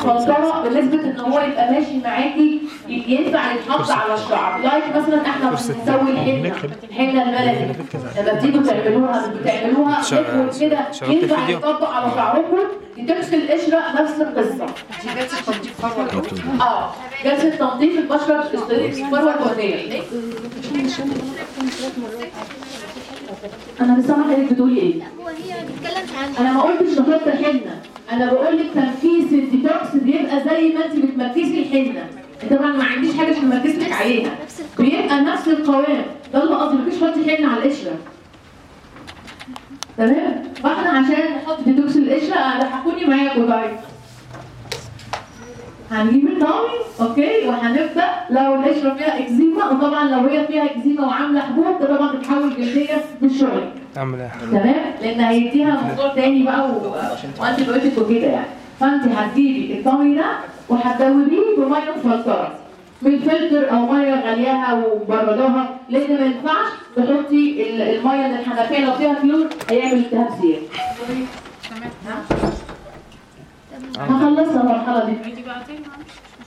مفلتره بنسبه ان هو يبقى ماشي معاكي ينفع يتحط على الشعر لايك مثلا احنا بنسوي الحنه الحنه الملكي لما بتيجوا تعملوها بتعملوها ليكويد كده ينفع يطبق على شعركم تمسك القشره نفس القصه دي جلسه تنظيف فروه اه جلسه تنظيف البشره الفروه الكونيه انا مش سامعه حضرتك بتقولي ايه هو هي بتتكلم عن انا ما قلتش نحط حنه انا بقول لك تنفيذ الديتوكس بيبقى زي ما انت بتمركزي الحنه طبعا ما عنديش حاجه عشان امركز لك عليها نفس القوام. بيبقى نفس القوام ده اللي قصدي مفيش حطي حنه على القشره تمام فاحنا عشان نحط ديتوكس القشره ضحكوني معايا طيب هنجيب الطاوي اوكي وهنبدا لو القشره فيها اكزيما وطبعا لو هي فيها اكزيما وعامله حبوب ده طبعا بتحول جلديه مش شغل اعمل ايه تمام لان هيديها موضوع تاني بقى و... وانت بقيتك وكده يعني فانت هتجيبي الطمي ده وهتدوبيه بميه مفلتره من فلتر او ميه غلياها وبردوها لان ما ينفعش تحطي ال- الميه من الحنفيه لو فيها كلور هيعمل التهاب زياده تمام هخلصها المرحله دي